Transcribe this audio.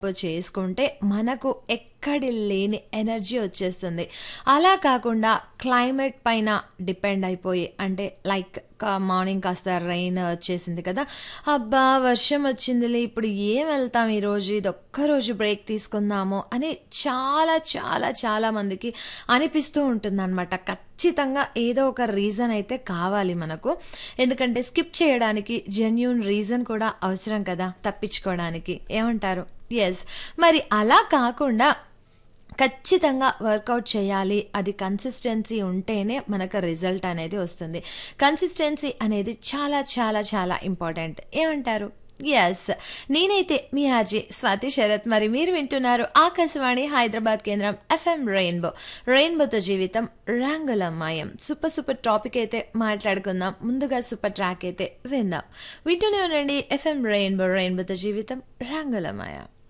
చేసుకుంటే మనకు ఎక్కడి లేని ఎనర్జీ వచ్చేస్తుంది అలా కాకుండా క్లైమేట్ పైన డిపెండ్ అయిపోయి అంటే లైక్ మార్నింగ్ కాస్త రెయిన్ వచ్చేసింది కదా అబ్బా వర్షం వచ్చిందిలే ఇప్పుడు ఏం వెళ్తాం ఈరోజు ఇది ఒక్కరోజు బ్రేక్ తీసుకుందాము అని చాలా చాలా చాలా మందికి అనిపిస్తూ ఉంటుందన్నమాట ఖచ్చితంగా ఏదో ఒక రీజన్ అయితే కావాలి మనకు ఎందుకంటే స్కిప్ చేయడానికి జెన్యున్ రీజన్ కూడా అవసరం కదా తప్పించుకోవడానికి ఏమంటారు ఎస్ మరి అలా కాకుండా ఖచ్చితంగా వర్కౌట్ చేయాలి అది కన్సిస్టెన్సీ ఉంటేనే మనకు రిజల్ట్ అనేది వస్తుంది కన్సిస్టెన్సీ అనేది చాలా చాలా చాలా ఇంపార్టెంట్ ఏమంటారు ఎస్ నేనైతే మీ ఆర్జీ స్వాతి శరత్ మరి మీరు వింటున్నారు ఆకాశవాణి హైదరాబాద్ కేంద్రం ఎఫ్ఎం రెయిన్బో రెయిన్బోతో జీవితం రంగులమ్మాయం సూపర్ సూపర్ టాపిక్ అయితే మాట్లాడుకుందాం ముందుగా సూపర్ ట్రాక్ అయితే విందాం వింటూనే ఉండండి ఎఫ్ఎం రెయిన్బో రెయిన్బోతో జీవితం రంగులమాయం